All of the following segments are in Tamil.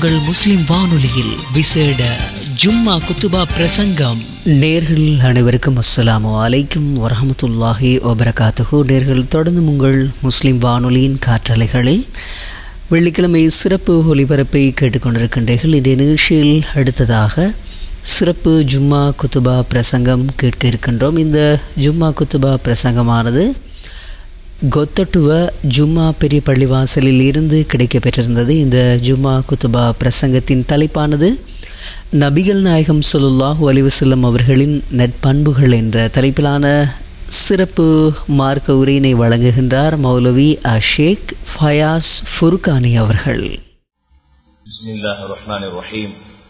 உங்கள் முஸ்லிம் வானொலியில் விசேட ஜும்மா குத்துபா பிரசங்கம் நேர்கள் அனைவருக்கும் அஸ்ஸலாமு அலைக்கும் வரஹமத்துல்லாஹி வபரகாத்துஹு நேர்கள் தொடர்ந்து உங்கள் முஸ்லிம் வானொலியின் காற்றலைகளில் வெள்ளிக்கிழமை சிறப்பு ஒலிபரப்பை கேட்டுக்கொண்டிருக்கின்றீர்கள் இந்த நிகழ்ச்சியில் அடுத்ததாக சிறப்பு ஜும்மா குத்துபா பிரசங்கம் கேட்க இருக்கின்றோம் இந்த ஜும்மா குத்துபா பிரசங்கமானது கொத்தட்டுவ ஜும்மா பெரிய பள்ளிவாசலில் இருந்து கிடைக்க பெற்றிருந்தது இந்த ஜும்மா குத்துபா பிரசங்கத்தின் தலைப்பானது நபிகள் நாயகம் சொல்லாஹு அலிவசல்லம் அவர்களின் நட்பண்புகள் என்ற தலைப்பிலான சிறப்பு மார்க்க உரையினை வழங்குகின்றார் மௌலவி அஷேக் ஃபயாஸ் ஃபுர்கானி அவர்கள் بسم الله الرحمن الرحيم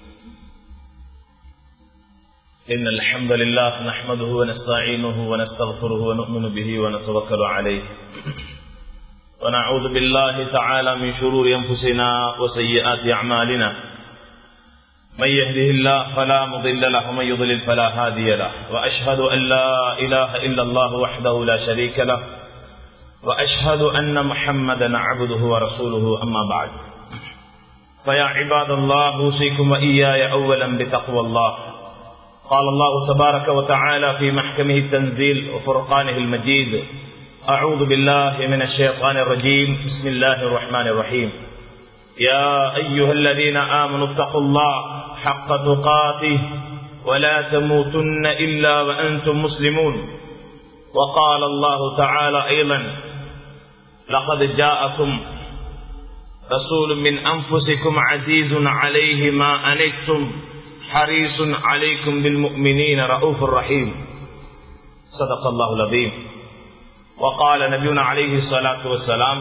إن الحمد لله نحمده ونستعينه ونستغفره ونؤمن به ونتوكل عليه ونعوذ بالله تعالى من شرور أنفسنا وسيئات أعمالنا من يهده الله فلا مضل له ومن يضلل فلا هادي له وأشهد أن لا إله إلا الله وحده لا شريك له وأشهد أن محمدا عبده ورسوله أما بعد فيا عباد الله أوصيكم وإياي أولا بتقوى الله قال الله تبارك وتعالى في محكمه التنزيل وفرقانه المجيد أعوذ بالله من الشيطان الرجيم بسم الله الرحمن الرحيم يا أيها الذين آمنوا اتقوا الله حق تقاته ولا تموتن إلا وأنتم مسلمون وقال الله تعالى أيضا لقد جاءكم رسول من أنفسكم عزيز عليه ما أنتم حريص عليكم بالمؤمنين رؤوف رحيم صدق الله العظيم وقال نبينا عليه الصلاة والسلام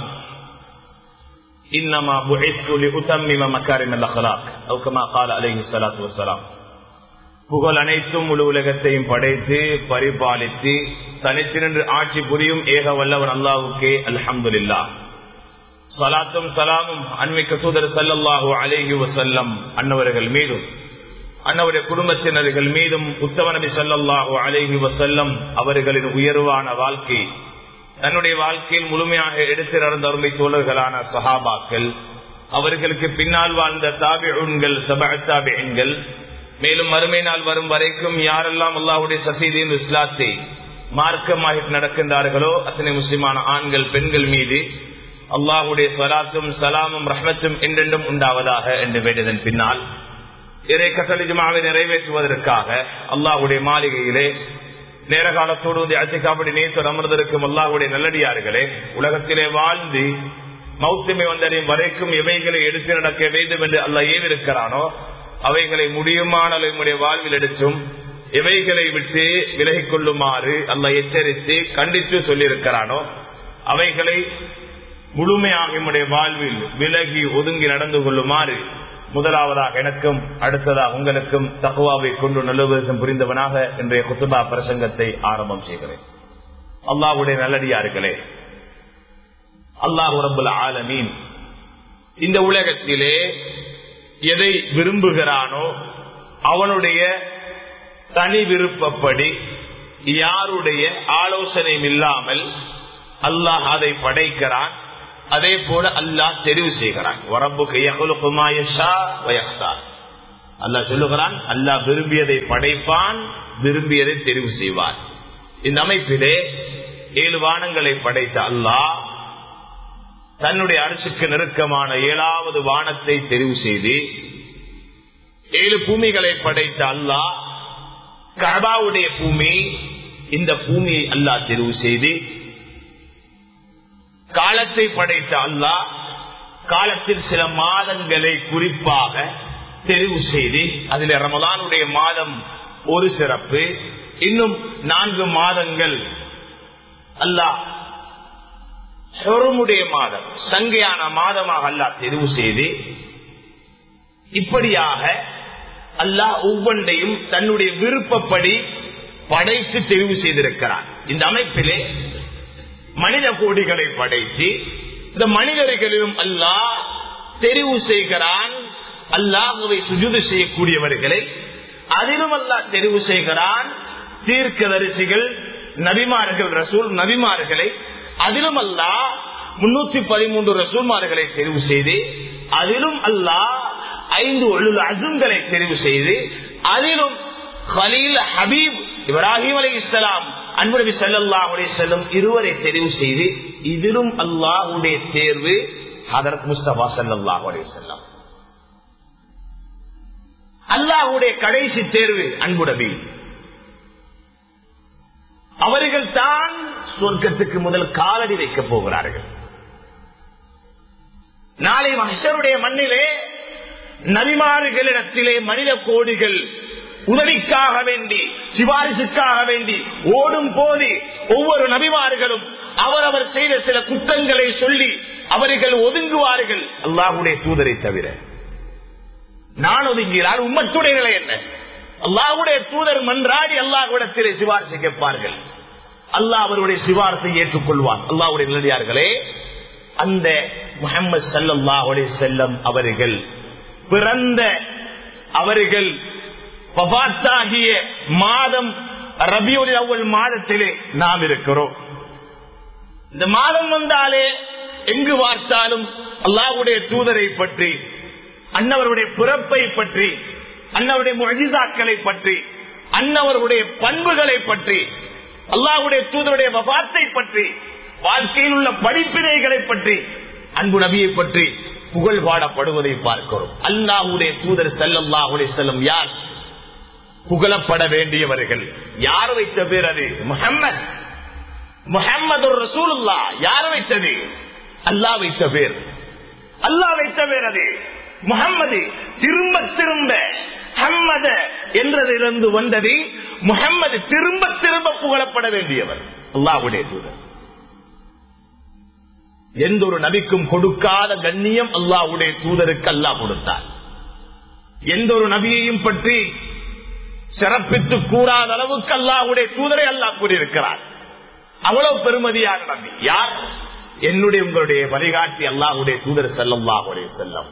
إنما بعثت لأتمم مكارم الأخلاق أو كما قال عليه الصلاة والسلام புகழ் அனைத்தும் முழு உலகத்தையும் படைத்து பரிபாலித்து தனித்திரண்டு ஆட்சி புரியும் ஏக வல்லவன் அல்லாவுக்கே அல்ஹம்துலில்லா சலாத்தும் சலாமும் அன்மிக்க தூதர் சல்லல்லாஹு அலேஹி வசல்லம் அன்னவர்கள் மீதும் அன்னவருடைய குடும்பத்தினர்கள் மீதும் உத்தம நபி சல்லாஹூ அலேஹி வசல்லம் அவர்களின் உயர்வான வாழ்க்கை தன்னுடைய வாழ்க்கையில் முழுமையாக எடுத்து நடந்த அருமை தோழர்களான சஹாபாக்கள் அவர்களுக்கு பின்னால் வாழ்ந்த தாபிகள் சபாபிகள் மேலும் மறுமை நாள் வரும் வரைக்கும் யாரெல்லாம் அல்லாஹுடைய சசீதியின் இஸ்லாத்தை மார்க்கமாக நடக்கின்றார்களோ அத்தனை முஸ்லிமான ஆண்கள் பெண்கள் மீது அல்லாஹுடைய சலாத்தும் சலாமும் ரஹ்மத்தும் என்றென்றும் உண்டாவதாக என்று வேண்டியதன் பின்னால் இறை கட்டளிஜமாவை நிறைவேற்றுவதற்காக அல்லாஹுடைய மாளிகையிலே நேர காலத்தோடு வந்து அச்சிக்காப்படி நேற்று அமர்ந்திருக்கும் அல்லாஹுடைய நல்லடியார்களே உலகத்திலே வாழ்ந்து மௌத்தமை வந்தடையும் வரைக்கும் எவைகளை எடுத்து நடக்க வேண்டும் என்று அல்ல ஏவிருக்கிறானோ அவைகளை முடியுமான நம்முடைய வாழ்வில் எடுத்தும் எவைகளை விட்டு விலகிக் கொள்ளுமாறு அல்ல எச்சரித்து கண்டித்து சொல்லியிருக்கிறானோ அவைகளை முழுமையாக நம்முடைய வாழ்வில் விலகி ஒதுங்கி நடந்து கொள்ளுமாறு முதலாவதாக எனக்கும் அடுத்ததாக உங்களுக்கும் தகுவாவை கொண்டு நல்லுபதம் புரிந்தவனாக இன்றைய குசுபா பிரசங்கத்தை ஆரம்பம் செய்கிறேன் அல்லாஹுடைய நல்லடியார்களே அல்லாஹு ரபுல் ஆலமீன் இந்த உலகத்திலே எதை விரும்புகிறானோ அவனுடைய தனி விருப்பப்படி யாருடைய ஆலோசனையும் இல்லாமல் அல்லாஹ் அதை படைக்கிறான் அதே போல அல்லாஹ் தெரிவு செய்கிறான் அல்லாஹ் சொல்லுகிறான் அல்லாஹ் விரும்பியதை படைப்பான் விரும்பியதை தெரிவு செய்வான் இந்த அமைப்பிலே ஏழு வானங்களை படைத்த அல்லாஹ் தன்னுடைய அரசுக்கு நெருக்கமான ஏழாவது வானத்தை தெரிவு செய்து ஏழு பூமிகளை படைத்த அல்லாஹ் கபாவுடைய பூமி இந்த பூமியை அல்லாஹ் தெரிவு செய்து காலத்தை படைத்த அல்லாஹ் காலத்தில் சில மாதங்களை குறிப்பாக தெரிவு செய்து அதில் ரமதானுடைய மாதம் ஒரு சிறப்பு இன்னும் நான்கு மாதங்கள் அல்லாஹ் சொருமுடைய மாதம் சங்கையான மாதமாக அல்லாஹ் தெரிவு செய்து இப்படியாக அல்லாஹ் ஒவ்வொன்றையும் தன்னுடைய விருப்பப்படி படைத்து தெரிவு செய்திருக்கிறார் இந்த அமைப்பிலே மனித கோடிகளை படைத்து இந்த மனிதர்களிலும் அல்லாஹ் தெரிவு செய்கிறான் அல்லாஹுவை சுஜுது செய்யக்கூடியவர்களை அதிலும் அல்லாஹ் தெரிவு செய்கிறான் தீர்க்கதரிசிகள் நபிமார்கள் ரசூல் நபிமார்களை அதிலும் அல்லாஹ் முன்னூத்தி பதிமூன்று ரசூல்மார்களை தெரிவு செய்து அதிலும் அல்லாஹ் ஐந்து ஒழுல் அசுங்களை தெரிவு செய்து அதிலும் ஹலீல் ஹபீப் இப்ராஹிம் அலி இஸ்லாம் அன்புநபி சல்லா அலி செல்லும் இருவரை தெரிவு செய்து இதிலும் அல்லாஹுடைய தேர்வு ஹதரத் முஸ்தபா சல்லாஹ் அலி செல்லம் அல்லாஹுடைய கடைசி தேர்வு அன்பு நபி அவர்கள் தான் சொர்க்கத்துக்கு முதல் காலடி வைக்கப் போகிறார்கள் நாளை மகசருடைய மண்ணிலே நபிமாறுகளிடத்திலே மனித கோடிகள் உதவிக்காக வேண்டி சிபாரிசுக்காக வேண்டி ஓடும் போது ஒவ்வொரு நபிமார்களும் அவரவர் செய்த சில குற்றங்களை சொல்லி அவர்கள் ஒதுங்குவார்கள் அல்லாஹுடைய தூதரை தவிர நான் ஒதுங்கிறார் உம்மத்துடைய நிலை என்ன அல்லாஹுடைய தூதர் மன்றாடி அல்லாஹுடத்திலே சிபாரிசை கேட்பார்கள் அல்லாஹ் அவருடைய சிபாரசை ஏற்றுக்கொள்வார் அல்லாஹுடைய நிலையார்களே அந்த முகமது சல்லாஹுடைய செல்லம் அவர்கள் பிறந்த அவர்கள் பபாத்தாகிய மாதம் ரபியுடைய அவ்வள் மாதத்திலே நாம் இருக்கிறோம் இந்த மாதம் வந்தாலே எங்கு பார்த்தாலும் அல்லாஹுடைய தூதரை பற்றி அன்னவருடைய பிறப்பை பற்றி அன்னவருடைய மொழிதாக்களை பற்றி அன்னவருடைய பண்புகளை பற்றி அல்லாஹுடைய தூதருடைய வபாத்தை பற்றி வாழ்க்கையில் உள்ள படிப்பினைகளை பற்றி அன்பு நபியை பற்றி புகழ் பாடப்படுவதை பார்க்கிறோம் அல்லாஹுடைய தூதர் செல்லல்லாஹுடைய செல்லும் யார் புகழப்பட வேண்டியவர்கள் யார் வைத்த பேர் அது முகம்மது முகம்மது ரசூலுல்லா யார் வைத்தது அல்லாஹ் வைத்த பேர் அல்லாஹ் வைத்த பேர் அது முகம்மது திரும்ப திரும்ப ஹம்மத என்றதிலிருந்து வந்தது முகம்மது திரும்ப திரும்ப புகழப்பட வேண்டியவர் அல்லாஹுடைய தூதர் எந்த ஒரு நபிக்கும் கொடுக்காத கண்ணியம் அல்லாஹுடைய தூதருக்கு அல்லாஹ் கொடுத்தார் எந்த ஒரு நபியையும் பற்றி சிறப்பித்து கூறாத அளவுக்கு அல்லாஹுடைய தூதரை அல்லாஹ் கூறியிருக்கிறார் அவ்வளவு பெருமதியான நபி யார் என்னுடைய உங்களுடைய வழிகாட்டி அல்லாஹுடைய தூதர் செல்லல்லாஹுடைய செல்லம்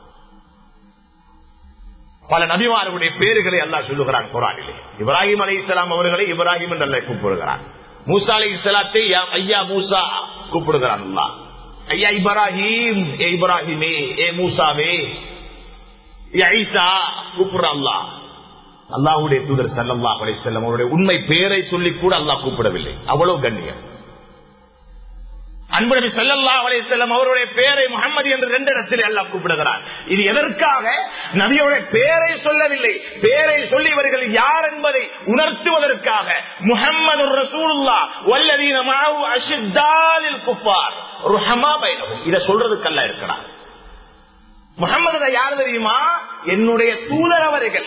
பல நபிமார்களுடைய பேர்களை அல்லாஹ் சொல்லுகிறான் குரானிலே இப்ராஹிம் அலி இஸ்லாம் அவர்களை இப்ராஹிம் என்று அல்ல கூப்பிடுகிறான் மூசா அலி இஸ்லாத்தை ஐயா மூசா கூப்பிடுகிறான் அல்லா ஐயா இப்ராஹிம் ஏ இப்ராஹிமே ஏ மூசாவே ஐசா கூப்பிடுறான் அல்லா அல்லாஹுடைய தூதர் சல்லல்லாஹ் அலி செல்லம் அவருடைய உண்மை பேரை சொல்லி கூட அல்லாஹ் கூப்பிடவில்லை அவ்வளவு கண்ணியம் அன்பு நபி சல்லா அலே செல்லம் அவருடைய பேரை முகமது என்று ரெண்டு இடத்தில் எல்லாம் கூப்பிடுகிறார் இது எதற்காக நபியோட பேரை சொல்லவில்லை பேரை சொல்லி இவர்கள் யார் என்பதை உணர்த்துவதற்காக முகமது ரசூலுல்லா வல்லதீன மாவு அஷித்தாலில் குப்பார் ருஹமா பைனவும் இதை சொல்றதுக்கல்ல இருக்கிறார் முகமது யார் தெரியுமா என்னுடைய தூதர் அவர்கள்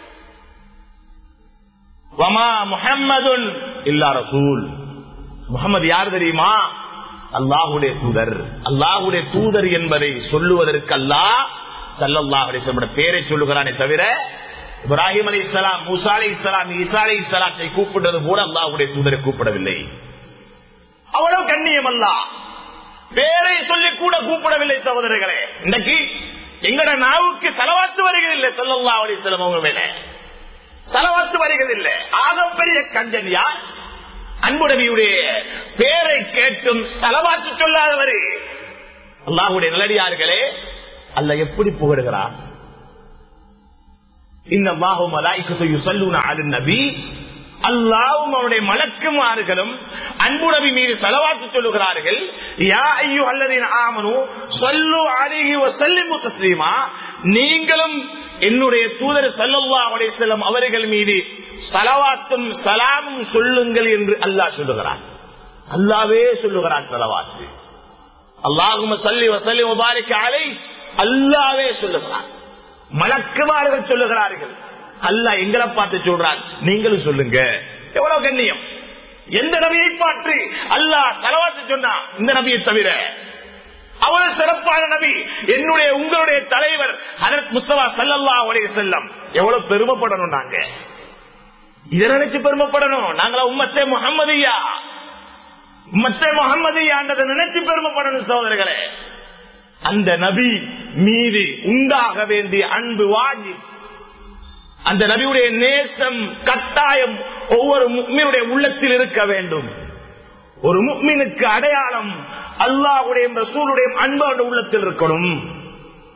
வமா முஹம்மதுன் இல்லா ரசூல் முகமது யார் தெரியுமா அல்லாஹுடைய தூதர் அல்லாஹுடைய தூதர் என்பதை சொல்லுவதற்கு அல்லா சல்லாஹுடைய பேரை சொல்லுகிறானே தவிர இப்ராஹிம் அலி இஸ்லாம் மூசா அலி இஸ்லாம் ஈசா அலி இஸ்லாத்தை கூப்பிடுறது கூட அல்லாஹுடைய தூதரை கூப்பிடவில்லை அவ்வளவு கண்ணியம் அல்ல பேரை சொல்லி கூட கூப்பிடவில்லை சகோதரர்களே இன்னைக்கு எங்கட நாவுக்கு செலவாத்து வருகிறதில்லை சொல்லல்லா அலி இஸ்லாம் அவங்க மேல செலவாத்து வருகிறதில்லை ஆக பெரிய கஞ்சன் யார் அன்புடவியுடைய பேரை கேட்டும் செலவாத்து சொல்லாதவரு அல்லாஹுடைய நிலடியார்களே அல்ல எப்படி புகழுகிறார் இந்த நபி அல்லாவும் அவனுடைய மலக்குமாறுகளும் அன்புடவி மீது செலவாத்து சொல்லுகிறார்கள் யா ஐயோ அல்லதின் ஆமனு சொல்லு அருகி செல்லிமு தஸ்லீமா நீங்களும் என்னுடைய தூதர் சல்லல்லா செல்லும் அவர்கள் மீது சலவாத்தும் சலாமும் சொல்லுங்கள் என்று அல்லாஹ் சொல்லுகிறான் அல்லாவே சொல்லுகிறான் சலவாத்து அல்லாஹும் சல்லி வசல்லி முபாரிக்க அலை அல்லாவே சொல்லுகிறான் மலக்குமார்கள் சொல்லுகிறார்கள் அல்லாஹ் எங்களை பார்த்து சொல்றான் நீங்களும் சொல்லுங்க எவ்வளவு கண்ணியம் எந்த நபியை பார்த்து அல்லாஹ் சலவாத்து சொன்னா இந்த நபியை தவிர அவ்வளவு சிறப்பான நபி என்னுடைய உங்களுடைய தலைவர் ஹரத் முஸ்தபா சல்லல்லா உடைய செல்லம் எவ்வளவு பெருமைப்படணும் நாங்க இதை நினைச்சு பெருமைப்படணும் நாங்களா உம்மத்தே முகம்மதியா உம்மத்தே முகம்மதியான்றதை நினைச்சு பெருமைப்படணும் சோதரர்களே அந்த நபி மீது உண்டாக வேண்டிய அன்பு வாங்கி அந்த நபியுடைய நேசம் கட்டாயம் ஒவ்வொரு முக்மீனுடைய உள்ளத்தில் இருக்க வேண்டும் ஒரு முக்மீனுக்கு அடையாளம் அல்லாவுடைய ரசூலுடைய அன்போட உள்ளத்தில் இருக்கணும்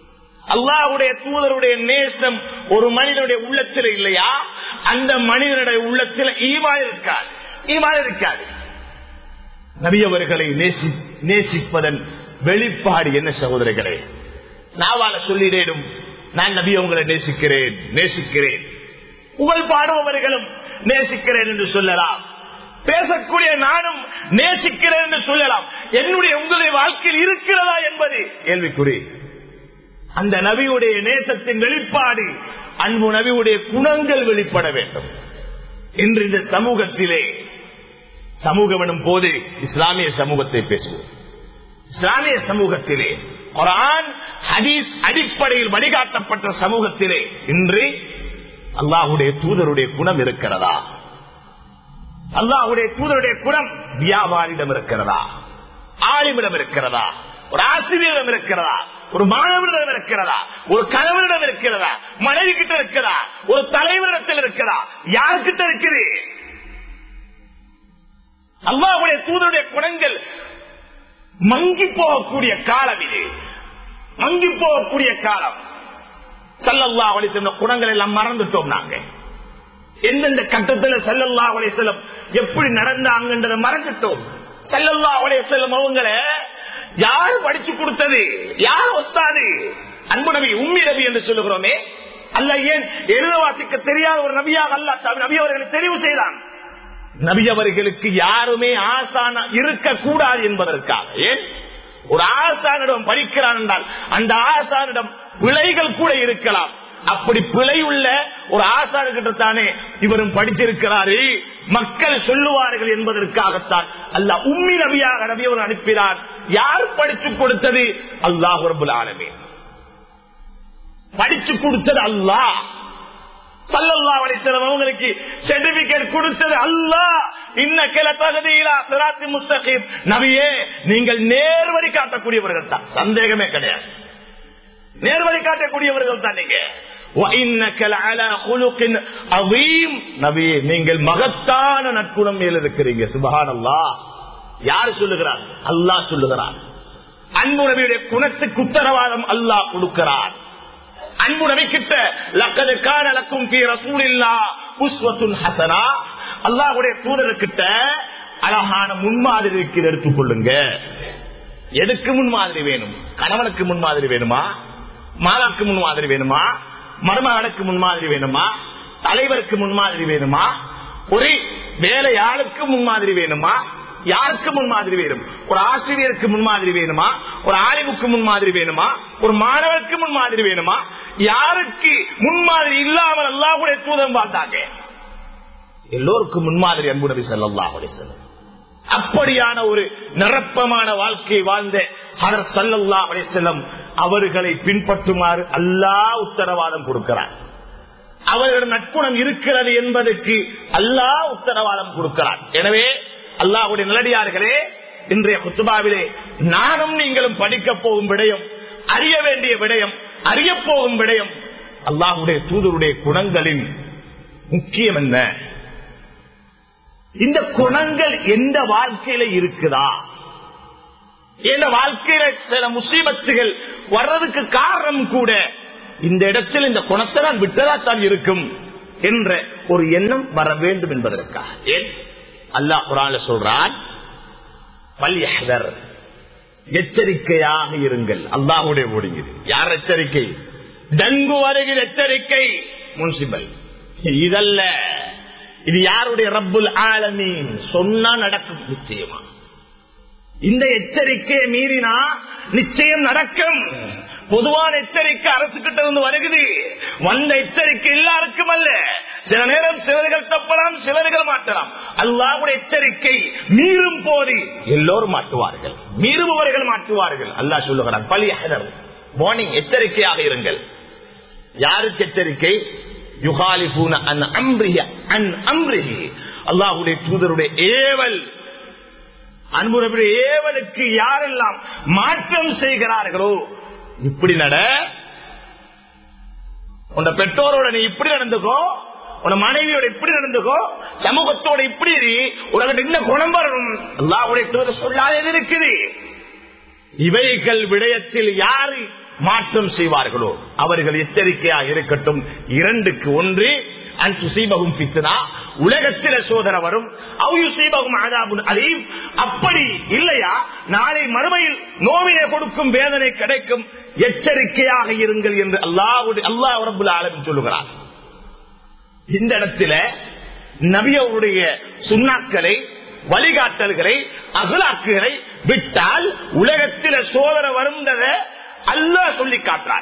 அல்லாஹ்வுடைய தூதருடைய நேசம் ஒரு மனிதனுடைய உள்ளத்தில் இல்லையா அந்த மனிதனுடைய உள்ளத்தில் ஈமான் இருக்காது ஈமான் இருக்காது நபி அவர்களை நேசி நேசிப்பதன் வெளிப்பாடு என்ன சகோதரர்களே நாவால சொல்லிடேடும் நான் நபி உங்களை நேசிக்கிறேன் நேசிக்கிறேன் புகழ் பாடுபவர்களும் நேசிக்கிறேன் என்று சொல்லலாம் பேசக்கூடிய நானும் நேசிக்கிறேன் என்று சொல்லலாம் என்னுடைய உங்களுடைய வாழ்க்கையில் இருக்கிறதா என்பது கேள்விக்குறி அந்த நபியுடைய நேசத்தின் வெளிப்பாடு அன்பு நபியுடைய குணங்கள் வெளிப்பட வேண்டும் இன்று இந்த சமூகத்திலே சமூகம் எனும் போது இஸ்லாமிய சமூகத்தை பேசுவோம் இஸ்லாமிய சமூகத்திலே குரான் ஹதீஸ் அடிப்படையில் வழிகாட்டப்பட்ட சமூகத்திலே இன்று அல்லாஹுடைய தூதருடைய குணம் இருக்கிறதா அல்லாஹுடைய தூதருடைய குணம் வியாபாரியிடம் இருக்கிறதா ஆலிமிடம் இருக்கிறதா ஒரு ஆசிரியரிடம் இருக்கிறதா ஒரு மாணவரிடம் இருக்கிறதா ஒரு கணவரிடம் இருக்கிறதா மனைவி கிட்ட இருக்கிறதா ஒரு தலைவரிடத்தில் இருக்கிறதா யாருக்கிட்ட இருக்குது அல்லாஹுடைய தூதருடைய குணங்கள் மங்கி போகக்கூடிய காலம் இது மங்கி போகக்கூடிய காலம் சல்லல்லா அலிசல்ல குணங்கள் எல்லாம் மறந்துட்டோம் நாங்க எந்தெந்த கட்டத்தில் சல்லல்லா அலிசல்லம் எப்படி நடந்தாங்கன்றதை மறந்துட்டோம் சல்லல்லா அலிசல்லம் அவங்கள யாரு படிச்சு கொடுத்தது யார் ஒத்தாது அன்பு நபி உம்மி நபி என்று சொல்லுகிறோமே அல்ல ஏன் எழுத வாசிக்க தெரியாத ஒரு நபியாக அல்ல நபி அவர்களை தெரிவு செய்தான் நபி அவர்களுக்கு யாருமே ஆசான இருக்கக்கூடாது என்பதற்காக ஏன் ஒரு ஆசானிடம் படிக்கிறான் என்றால் அந்த ஆசானிடம் பிழைகள் கூட இருக்கலாம் அப்படி பிழை உள்ள ஒரு ஆசானுக்கிட்ட தானே இவரும் படிச்சிருக்கிறாரு மக்கள் சொல்லுவார்கள் என்பதற்காகத்தான் அல்ல உம்மி நபியாக நபி அவர் அனுப்பினார் யார் படிச்சு கொடுத்தது அல்லாஹ் ரபுல் ஆலமே படிச்சு கொடுத்தது அல்லாஹ் சல்லல்லா அலிஸ்லாம் அவங்களுக்கு சர்டிபிகேட் கொடுத்தது அல்லா இன்ன கிள தகுதியிலா சிராத்தி முஸ்தகீம் நபியே நீங்கள் நேர்வழி காட்டக்கூடியவர்கள் தான் சந்தேகமே கிடையாது நேர்வழி காட்டக்கூடியவர்கள் தான் நீங்க நபியே நீங்கள் மகத்தான நற்குணம் மேல் இருக்கிறீங்க சுபகான் அல்லா யார் சொல்லுகிறார் அல்லாஹ் சொல்லுகிறார் அன்பு நபியுடைய குணத்துக்கு உத்தரவாதம் அல்லாஹ் கொடுக்கிறார் அன்பு நபிக்கிட்ட லக்கது காணலக்கும் ரசூலில்லா புஷ்வத்துன் ஹசனா அல்லாஹுடைய தூதர்கிட்ட அழகான முன்மாதிரி இருக்கிற எடுத்துக்கொள்ளுங்க எதுக்கு முன்மாதிரி வேணும் கணவனுக்கு முன்மாதிரி வேணுமா மாதாக்கு முன்மாதிரி வேணுமா மருமகனுக்கு முன்மாதிரி வேணுமா தலைவருக்கு முன்மாதிரி வேணுமா ஒரு வேலையாளுக்கு முன்மாதிரி வேணுமா யாருக்கு முன்மாதிரி வேணும் ஒரு ஆசிரியருக்கு முன்மாதிரி வேணுமா ஒரு ஆய்வுக்கு முன்மாதிரி வேணுமா ஒரு மாணவருக்கு முன்மாதிரி வேணுமா யாருக்கு முன்மாதிரி இல்லாமல் அல்லாஹுடைய தூதம் பார்த்தாங்க எல்லோருக்கும் முன்மாதிரி அன்பு நபி ஸல்லல்லாஹு செல்லும் அப்படியான ஒரு நிரப்பமான வாழ்க்கை வாழ்ந்த ஹர் சல்லல்லா செல்லம் அவர்களை பின்பற்றுமாறு அல்லாஹ் உத்தரவாதம் கொடுக்கிறார் அவர்கள் நட்புணம் இருக்கிறது என்பதற்கு அல்லாஹ் உத்தரவாதம் கொடுக்கிறார் எனவே அல்லாஹுடைய நிலடியார்களே இன்றைய குத்துபாவிலே நானும் நீங்களும் படிக்க போகும் விடயம் அறிய வேண்டிய விடயம் அறிய போகும் விடயம் அல்லாஹுடைய தூதருடைய குணங்களின் முக்கியம் என்ன இந்த குணங்கள் எந்த வாழ்க்கையில இருக்குதா எந்த வாழ்க்கையில சில முசீபத்துகள் வர்றதுக்கு காரணம் கூட இந்த இடத்தில் இந்த குணத்தை நான் விட்டதாத்தான் இருக்கும் என்ற ஒரு எண்ணம் வர வேண்டும் என்பதற்காக ஏன் அல்லாஹ் குரான் சொல்றான் பல்யஹர் எச்சரிக்கையாக இருங்கள் அல்லாஹுடைய ஓடுகிறது யார் எச்சரிக்கை டங்கு வருகிற எச்சரிக்கை முன்சிபல் இதல்ல இது யாருடைய ரப்புல் ஆலமீன் சொன்னா நடக்கும் நிச்சயமா இந்த எச்சரிக்கையை மீறினா நிச்சயம் நடக்கும் பொதுவான எச்சரிக்கை அரசு கிட்ட இருந்து வருகிறது வந்த எச்சரிக்கை எல்லாருக்கும் அல்ல சில நேரம் சிலர்கள் தப்பலாம் சிலர்கள் மாட்டலாம் அல்லாவுடைய எச்சரிக்கை மீறும் போது எல்லோரும் மாட்டுவார்கள் மீறுபவர்கள் மாட்டுவார்கள் அல்லாஹ் சொல்லுகிறார் பலி அகதர் வார்னிங் எச்சரிக்கையாக இருங்கள் யாருக்கு எச்சரிக்கை யுகாலிபூன அன் அம்ரிஹ அன் அம்ரிஹி அல்லாஹுடைய தூதருடைய ஏவல் அன்புடைய ஏவலுக்கு யாரெல்லாம் மாற்றம் செய்கிறார்களோ இப்படி நட உன் பெற்றோரோட நீ இப்படி நடந்துக்கோ உன் மனைவியோட இப்படி நடந்துக்கோ சமூகத்தோட இப்படி உலகிட்ட இந்த குணம் வரணும் அல்லாவுடைய தூதர் சொல்லாதது இருக்குது இவைகள் விடயத்தில் யாரு மாற்றம் செய்வார்களோ அவர்கள் எச்சரிக்கையாக இருக்கட்டும் இரண்டுக்கு ஒன்று அன்புசீபகும் பித்னா உலகத்தில சோதனை வரும் அவுயுசீபகும் ஆதாபுன் அலீம் அப்படி இல்லையா நாளை மறுமையில் நோவினை கொடுக்கும் வேதனை கிடைக்கும் எச்சரிக்கையாக இருங்கள் என்று அல்லாஹ் அல்லாஹ் ரபுல் ஆலமின் சொல்லுகிறார் இந்த இடத்துல நபியவருடைய சுண்ணாக்களை வழிகாட்டல்களை அகலாக்குகளை விட்டால் உலகத்தில சோதனை வருந்தத அல்லாஹ் சொல்லி காட்டுறார்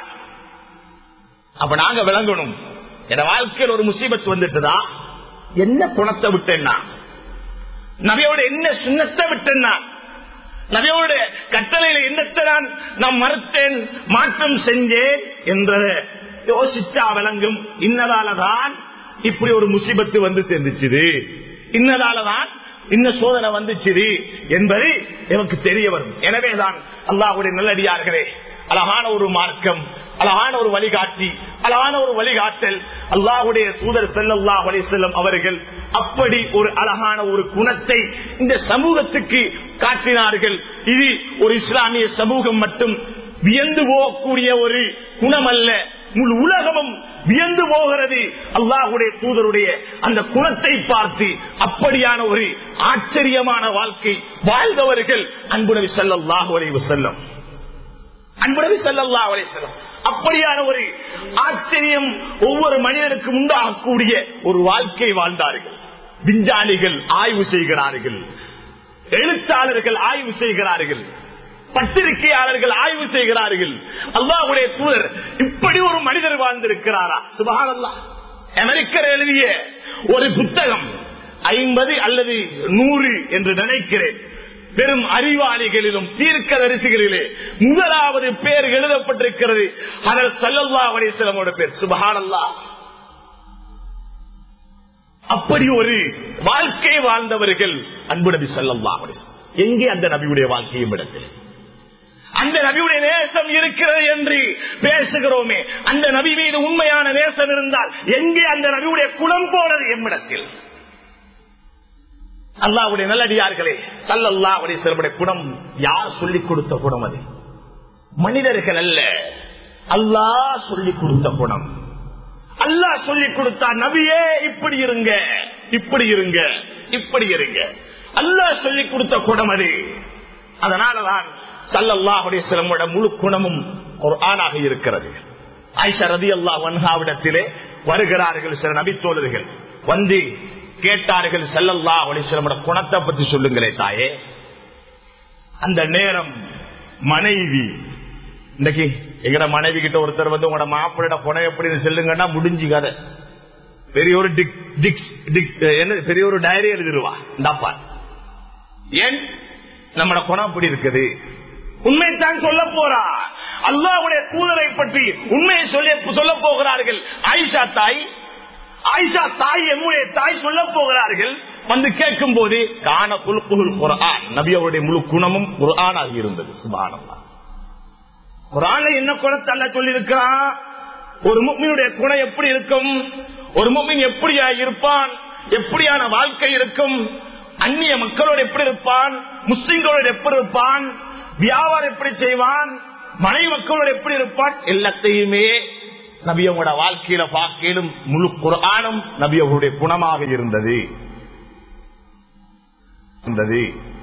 அப்ப நாங்க விளங்கணும் என் வாழ்க்கையில் ஒரு முசீபத்து வந்துட்டுதா என்ன குணத்தை விட்டேன்னா நபியோட என்ன சுண்ணத்தை விட்டேன்னா நபியோட கட்டளையில என்னத்தை நான் நான் மறுத்தேன் மாற்றம் செஞ்சேன் என்றத யோசிச்சா விளங்கும் இன்னதாலதான் இப்படி ஒரு முசிபத்து வந்து சேர்ந்துச்சுது இன்னதாலதான் இன்ன சோதனை வந்துச்சுது என்பது எனக்கு தெரிய வரும் எனவேதான் அல்லாஹுடைய நல்லடியார்களே அழகான ஒரு மார்க்கம் அழகான ஒரு வழிகாட்டி அழகான ஒரு வழிகாட்டல் அல்லாஹுடைய தூதர் செல்லல்லா வழி செல்லும் அவர்கள் அப்படி ஒரு அழகான ஒரு குணத்தை இந்த சமூகத்துக்கு காட்டினார்கள் இது ஒரு இஸ்லாமிய சமூகம் மட்டும் வியந்து போகக்கூடிய ஒரு குணம் அல்ல முழு உலகமும் வியந்து போகிறது அல்லாஹுடைய தூதருடைய அந்த குணத்தை பார்த்து அப்படியான ஒரு ஆச்சரியமான வாழ்க்கை வாழ்ந்தவர்கள் அன்புணவி செல்லல்லாஹு அலைவு செல்லும் அன்புணவி செல்லல்லா அலை செல்லும் அப்படியான ஒரு ஆச்சரியம் ஒவ்வொரு மனிதனுக்கும் உண்டாகக்கூடிய ஒரு வாழ்க்கை வாழ்ந்தார்கள் விஞ்ஞானிகள் ஆய்வு செய்கிறார்கள் எழுத்தாளர்கள் ஆய்வு செய்கிறார்கள் பத்திரிகையாளர்கள் ஆய்வு செய்கிறார்கள் அல்லாஹுடைய தூதர் இப்படி ஒரு மனிதர் வாழ்ந்திருக்கிறாரா சுபகானல்லா அமெரிக்கர் எழுதிய ஒரு புத்தகம் ஐம்பது அல்லது நூறு என்று நினைக்கிறேன் பெரும் அறிவாளிகளிலும் தீர்க்க தரிசிகளிலே முதலாவது பேர் எழுதப்பட்டிருக்கிறது அதல் சல்லல்லா அலிஸ்லமோட பேர் சுபஹானல்லா அப்படி ஒரு வாழ்க்கை வாழ்ந்தவர்கள் அன்பு நபி சல்லல்லா எங்கே அந்த நபியுடைய வாழ்க்கையும் இடத்தில் அந்த நபியுடைய நேசம் இருக்கிறது என்று பேசுகிறோமே அந்த நபி மீது உண்மையான நேசம் இருந்தால் எங்கே அந்த நபியுடைய குணம் போனது எம்மிடத்தில் அல்லாவுடைய நல்லடியார்களே சல்லல்லா சிலருடைய குணம் யார் சொல்லிக் கொடுத்த குணம் அது மனிதர்கள் அல்ல அல்லாஹ் சொல்லிக் கொடுத்த குணம் அல்லாஹ் சொல்லிக் கொடுத்தா நபியே இப்படி இருங்க இப்படி இருங்க இப்படி இருங்க அல்லாஹ் சொல்லிக் கொடுத்த குணம் அது அதனாலதான் சல்லல்லாஹுடைய சிலமோட முழு குணமும் ஒரு ஆணாக இருக்கிறது ஆயிஷா ரதி அல்லா வன்ஹாவிடத்திலே வருகிறார்கள் சில நபித்தோழர்கள் வந்து கேட்டார்கள் செல்லல்லா அலிஸ்லமோட குணத்தை பத்தி சொல்லுங்களே தாயே அந்த நேரம் மனைவி இன்னைக்கு எங்கட மனைவி கிட்ட ஒருத்தர் வந்து உங்களோட மாப்பிள்ளோட குணம் எப்படின்னு சொல்லுங்கன்னா முடிஞ்சு கதை பெரிய ஒரு டிக் டிக் டிக் என்ன பெரிய ஒரு டைரி எழுதிருவா இந்தாப்பா ஏன் நம்மளோட குணம் அப்படி இருக்குது உண்மைத்தான் சொல்ல போறா அல்லாவுடைய தூதரை பற்றி உண்மையை சொல்ல சொல்ல போகிறார்கள் ஆயிஷா தாய் ஆயிஷா தாய் எம்முடைய தாய் சொல்ல போகிறார்கள் வந்து கேட்கும் போது காண குல்குல் குரான் நபி அவருடைய முழு குணமும் குரானாக இருந்தது சுபானம்மா குரான என்ன குணத்தை அல்ல சொல்லியிருக்கிறான் ஒரு முக்மினுடைய குணம் எப்படி இருக்கும் ஒரு முக்மின் எப்படியா இருப்பான் எப்படியான வாழ்க்கை இருக்கும் அந்நிய மக்களோடு எப்படி இருப்பான் முஸ்லிம்களோடு எப்படி இருப்பான் வியாபாரம் எப்படி செய்வான் மனைவி மக்களோடு எப்படி இருப்பான் எல்லாத்தையுமே நபியவங்களோட வாழ்க்கையில பார்க்கலும் முழு குரானும் நபியவருடைய குணமாக இருந்தது இருந்தது